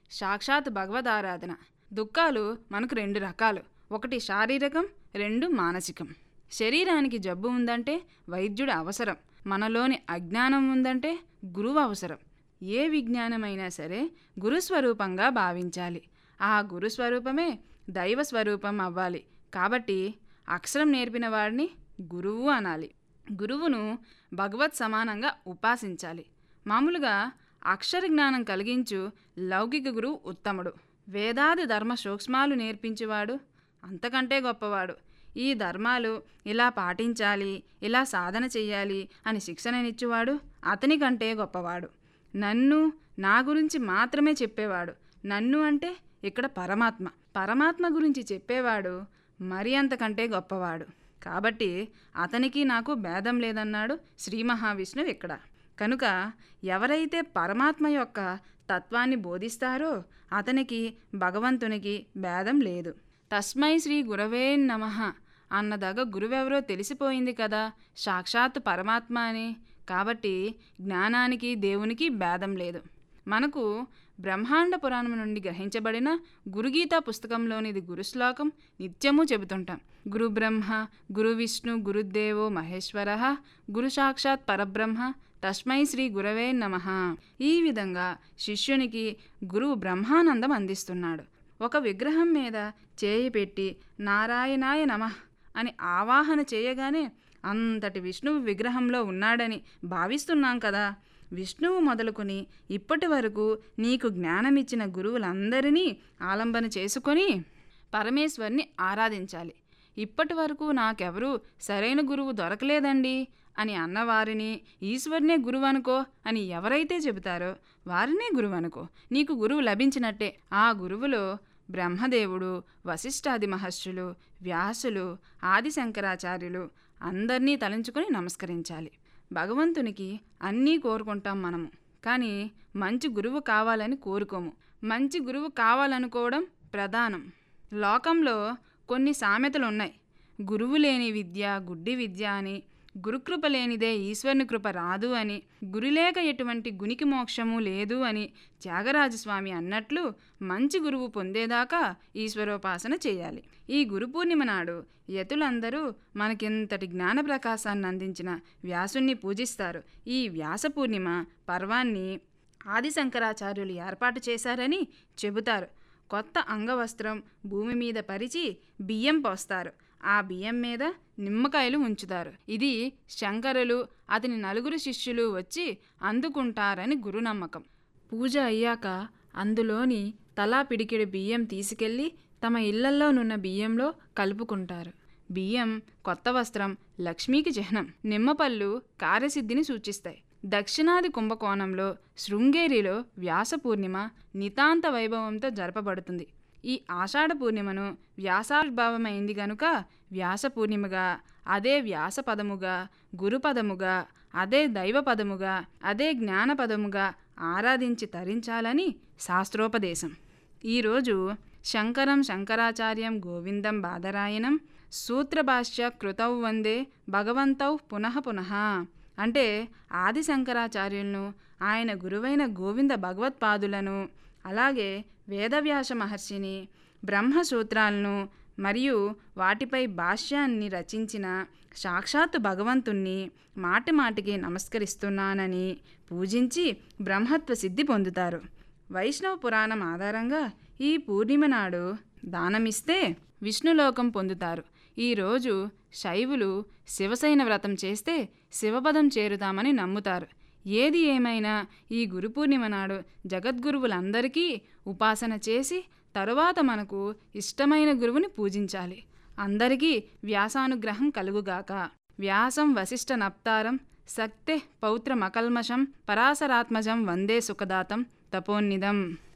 సాక్షాత్ భగవదారాధన దుఃఖాలు మనకు రెండు రకాలు ఒకటి శారీరకం రెండు మానసికం శరీరానికి జబ్బు ఉందంటే వైద్యుడు అవసరం మనలోని అజ్ఞానం ఉందంటే గురువు అవసరం ఏ విజ్ఞానమైనా సరే గురుస్వరూపంగా భావించాలి ఆ గురుస్వరూపమే దైవ స్వరూపం అవ్వాలి కాబట్టి అక్షరం నేర్పిన వాడిని గురువు అనాలి గురువును భగవత్ సమానంగా ఉపాసించాలి మామూలుగా అక్షర జ్ఞానం కలిగించు లౌకిక గురువు ఉత్తముడు వేదాది ధర్మ సూక్ష్మాలు నేర్పించేవాడు అంతకంటే గొప్పవాడు ఈ ధర్మాలు ఇలా పాటించాలి ఇలా సాధన చెయ్యాలి అని శిక్షణనిచ్చేవాడు అతని కంటే గొప్పవాడు నన్ను నా గురించి మాత్రమే చెప్పేవాడు నన్ను అంటే ఇక్కడ పరమాత్మ పరమాత్మ గురించి చెప్పేవాడు మరి అంతకంటే గొప్పవాడు కాబట్టి అతనికి నాకు భేదం లేదన్నాడు శ్రీ మహావిష్ణువు ఇక్కడ కనుక ఎవరైతే పరమాత్మ యొక్క తత్వాన్ని బోధిస్తారో అతనికి భగవంతునికి భేదం లేదు తస్మై శ్రీ గురవే నమ అన్నదగ గురువెవరో తెలిసిపోయింది కదా సాక్షాత్ పరమాత్మ అని కాబట్టి జ్ఞానానికి దేవునికి భేదం లేదు మనకు బ్రహ్మాండ పురాణం నుండి గ్రహించబడిన గురుగీత పుస్తకంలోనిది గురుశ్లోకం నిత్యము చెబుతుంటాం గురు బ్రహ్మ గురు విష్ణు గురుదేవో మహేశ్వర గురు సాక్షాత్ పరబ్రహ్మ తస్మై శ్రీ గురవే నమ ఈ విధంగా శిష్యునికి గురువు బ్రహ్మానందం అందిస్తున్నాడు ఒక విగ్రహం మీద చేయి పెట్టి నారాయణాయ నమ అని ఆవాహన చేయగానే అంతటి విష్ణువు విగ్రహంలో ఉన్నాడని భావిస్తున్నాం కదా విష్ణువు మొదలుకొని ఇప్పటి వరకు నీకు జ్ఞానమిచ్చిన గురువులందరినీ ఆలంబన చేసుకొని పరమేశ్వరిని ఆరాధించాలి ఇప్పటి వరకు నాకెవరూ సరైన గురువు దొరకలేదండి అని అన్నవారిని ఈశ్వరునే గురువు అనుకో అని ఎవరైతే చెబుతారో వారినే గురువు అనుకో నీకు గురువు లభించినట్టే ఆ గురువులో బ్రహ్మదేవుడు వశిష్ఠాది మహర్షులు వ్యాసులు ఆదిశంకరాచార్యులు అందరినీ తలంచుకొని నమస్కరించాలి భగవంతునికి అన్నీ కోరుకుంటాం మనము కానీ మంచి గురువు కావాలని కోరుకోము మంచి గురువు కావాలనుకోవడం ప్రధానం లోకంలో కొన్ని సామెతలు ఉన్నాయి గురువు లేని విద్య గుడ్డి విద్య అని గురుకృప లేనిదే ఈశ్వరుని కృప రాదు అని గురులేక ఎటువంటి గునికి మోక్షము లేదు అని త్యాగరాజస్వామి అన్నట్లు మంచి గురువు పొందేదాకా ఈశ్వరోపాసన చేయాలి ఈ గురు పూర్ణిమ నాడు యతులందరూ మనకింతటి జ్ఞాన ప్రకాశాన్ని అందించిన వ్యాసుణ్ణి పూజిస్తారు ఈ వ్యాస పూర్ణిమ పర్వాన్ని ఆదిశంకరాచార్యులు ఏర్పాటు చేశారని చెబుతారు కొత్త అంగవస్త్రం భూమి మీద పరిచి బియ్యం పోస్తారు ఆ బియ్యం మీద నిమ్మకాయలు ఉంచుతారు ఇది శంకరులు అతని నలుగురు శిష్యులు వచ్చి అందుకుంటారని గురు నమ్మకం పూజ అయ్యాక అందులోని తలా పిడికిడి బియ్యం తీసుకెళ్ళి తమ ఇళ్లల్లోనున్న బియ్యంలో కలుపుకుంటారు బియ్యం కొత్త వస్త్రం లక్ష్మీకి చిహ్నం నిమ్మపళ్ళు కార్యసిద్ధిని సూచిస్తాయి దక్షిణాది కుంభకోణంలో శృంగేరిలో వ్యాస పూర్ణిమ నితాంత వైభవంతో జరపబడుతుంది ఈ ఆషాఢ పూర్ణిమను వ్యాసావిర్భావమైంది గనుక వ్యాస పూర్ణిమగా అదే వ్యాస పదముగా గురుపదముగా అదే దైవ పదముగా అదే జ్ఞాన పదముగా ఆరాధించి తరించాలని శాస్త్రోపదేశం ఈరోజు శంకరం శంకరాచార్యం గోవిందం బాదరాయణం సూత్రభాష్య కృతౌ వందే భగవంతౌ పునః పునః అంటే ఆది శంకరాచార్యులను ఆయన గురువైన గోవింద భగవత్పాదులను అలాగే వేదవ్యాస మహర్షిని బ్రహ్మసూత్రాలను మరియు వాటిపై భాష్యాన్ని రచించిన సాక్షాత్ భగవంతుణ్ణి మాటి మాటికి నమస్కరిస్తున్నానని పూజించి బ్రహ్మత్వ సిద్ధి పొందుతారు వైష్ణవ పురాణం ఆధారంగా ఈ పూర్ణిమ నాడు దానమిస్తే విష్ణులోకం పొందుతారు ఈరోజు శైవులు శివసైన వ్రతం చేస్తే శివపదం చేరుతామని నమ్ముతారు ఏది ఏమైనా ఈ గురు పూర్ణిమ నాడు జగద్గురువులందరికీ ఉపాసన చేసి తరువాత మనకు ఇష్టమైన గురువుని పూజించాలి అందరికీ వ్యాసానుగ్రహం కలుగుగాక వ్యాసం వశిష్ఠ నప్తారం సక్తే పౌత్రమకల్మషం పరాశరాత్మజం వందే సుఖదాతం తపోన్నిదం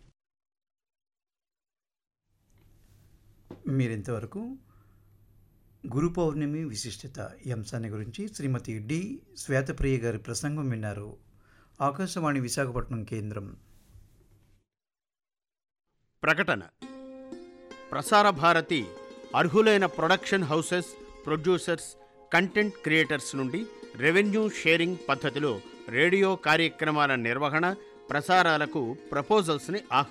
మీరింతవరకు గురు పౌర్ణమి విశిష్టత ఈ అంశాన్ని గురించి శ్రీమతి డి శ్వేతప్రియ గారి ప్రసంగం విన్నారు ఆకాశవాణి విశాఖపట్నం కేంద్రం ప్రకటన ప్రసార భారతి అర్హులైన production houses producers content creators నుండి రెవెన్యూ షేరింగ్ పద్ధతిలో రేడియో కార్యక్రమాల నిర్వహణ ప్రసారాలకు ప్రపోజల్స్ని ఆహ్వానిస్తుంది